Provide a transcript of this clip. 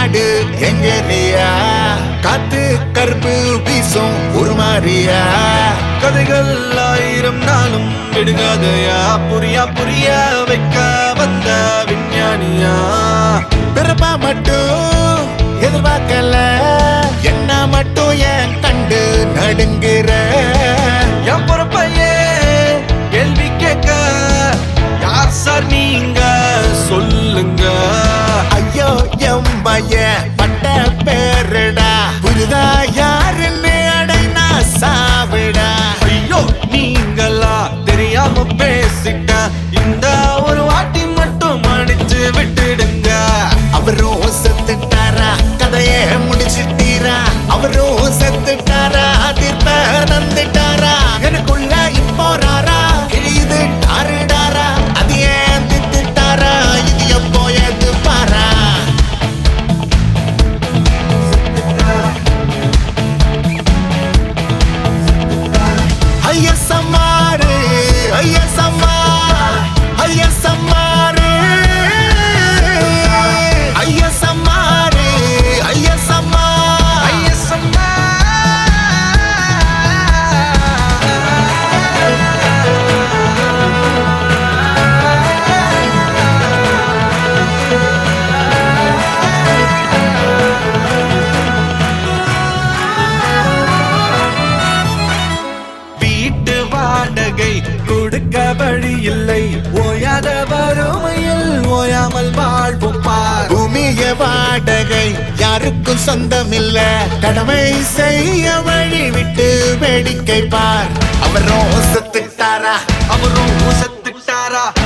வீடு எங்கேரியா காத்து கருப்பு வீசும் ஒரு மாதிரியா கதைகள் ஆயிரம் நாளும் விடுகாதையா புரியா புரியா வைக்க வந்த விஞ்ஞானியா பிறப்பா மட்டும் எதிர்பார்க்கல என்ன மட்டும் என் கண்டு நடுங்குற என் பொறுப்பையே கேள்வி கேட்க யார் சார் நீங்க சொல்லுங்க ஐயோ எம் பையன் பட்ட பேருடா புரிதா யாருன்னு அடைனா சாவிடா ஐயோ நீங்களா தெரியாம பேசிட்ட இந்த ஒரு வாட்டி மட்டும் மன்னிச்சு விட்டுடுங்க அவரும் செத்துட்டாரா கதையே முடிச்சிட்டீரா அவரும் செத்துட்டாரா தீர்ப்ப நந்துட்டாரா எனக்குள்ள இப்போ ராரா கிழியுது டாருடாரா அது ஏன் திட்டுட்டாரா இது எப்போ ஏத்து பாரா ஐயா சம்மாரு ஐயா சம்மா ஐயா சம்மாரு ஐயா சம்மாரு ஐயா சம்மா ஐயசம்மா. வீட்டு வாடகை கொடுக்க வழி இல்லை ஓயாத வறுமையில் ஓயாமல் வாழ்வோம் பார் பூமிய வாடகை யாருக்கும் சொந்தமில்ல கடமை செய்ய வழி விட்டு வேடிக்கை பார் அவரும் செத்துட்டாரா அவரும் செத்துட்டாரா